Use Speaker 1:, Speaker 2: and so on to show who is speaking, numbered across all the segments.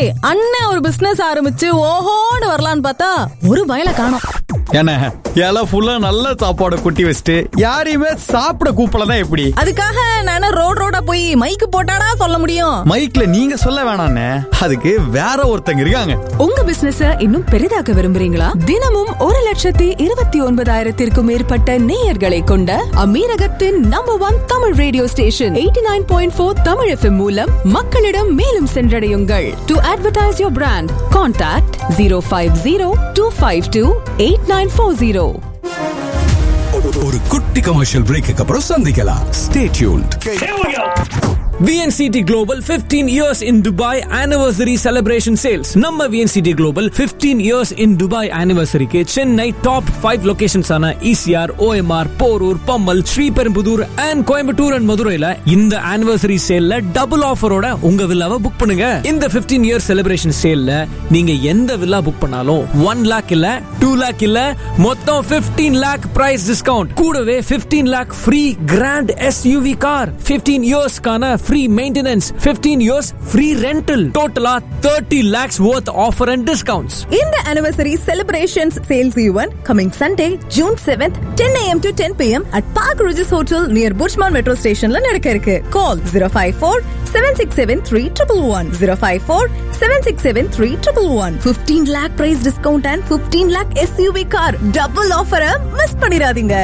Speaker 1: அண்ணன் ஒரு பிசினஸ் ஆரம்பிச்சு ஓஹோன்னு வரலான்னு பார்த்தா ஒரு பயல காணோம்
Speaker 2: என்ன இலை ஃபுல்லா நல்ல சாப்பாடு கொட்டி வச்சுட்டு யாரையுமே சாப்பிட கூப்பிடலாம் எப்படி
Speaker 1: அதுக்காக நானே ரோட் ரோடா போய் மைக்கு போட்டாடா சொல்ல முடியும்
Speaker 2: மைக்ல நீங்க சொல்ல வேணாண்ணே அதுக்கு வேற ஒருத்தங்க இருக்காங்க
Speaker 3: உங்க பிசினஸ இன்னும் பெரிதாக்க விரும்புறீங்களா தினமும் ஒரு லட்சத்தி இருபத்தி ஒன்பதாயிரத்திற்கும் மேற்பட்ட நேயர்களை கொண்ட அமீரகத்தின் number one Tamil radio station eighty nine point four Tamil FM மூலம் மக்களிடம் மேலும் சென்றடையுங்கள் to advertise your brand contact zero five zero two five two eight nine four zero
Speaker 4: ஒரு குட்டி கமர்ஷியல் பிரேக்கு அப்புறம் சந்திக்கலாம் stay tuned
Speaker 5: VNCT Global 15 years in Dubai anniversary celebration sales. நம்ம VNCT Global 15 years in Dubai anniversary க்கு Chennai top 5 locations ஆன ECR, OMR, Porur, Pammal, Sriperumbudur and Coimbatore and மதுரையில இந்த anniversary சேல்ல double ஆஃபரோட உங்க வில்லாவை புக் பண்ணுங்க இந்த 15 இயர் செலிப்ரேஷன் சேல்ல நீங்க எந்த வில்லா புக் பண்ணாலும் 1 லேக் இல்ல 2 லேக் இல்ல மொத்தம் 15 லேக் பிரைஸ் டிஸ்கவுண்ட் கூடவே 15 lakh free grand SUV car 15 இயர்ஸ்க்கான free maintenance 15 years free rental டோட்டலா 30 lakhs worth offer and discounts
Speaker 1: இந்த anniversary celebrations sales event coming Sunday, June 7th, 10 a.m. to 10 p.m. at Park Regis Hotel near Bushman Metro Stationல நடக்க இருக்கு. Call 054 767 3111 054 767 3111 15 lakh price discount and 15 lakh SUV car double offer miss பண்ணிராதீங்க.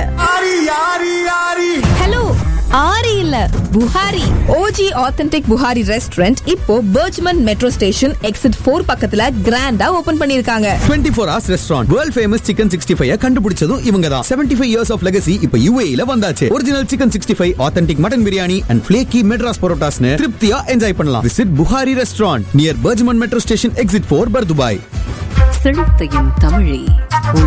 Speaker 3: Hello ஆரி இல்ல Buhari OG authentic Buhari restaurant இப்போ Burjuman metro station exit four பக்கத்துல கிராண்டா open பண்ணிருக்காங்க
Speaker 2: 24 four hours restaurant world famous chicken sixty five கண்டுபிடிச்சதும் இவங்க தான் seventy five years of legacy இப்ப யூஏல வந்தாச்சு original chicken sixty five authentic mutton biryani and flaky Madras பரோட்டாஸ்னு திருப்தியா என்ஜாய் பண்ணலாம் visit Buhari restaurant near Burjuman metro station exit four Bur Dubai
Speaker 6: செழித்தையும் தமிழே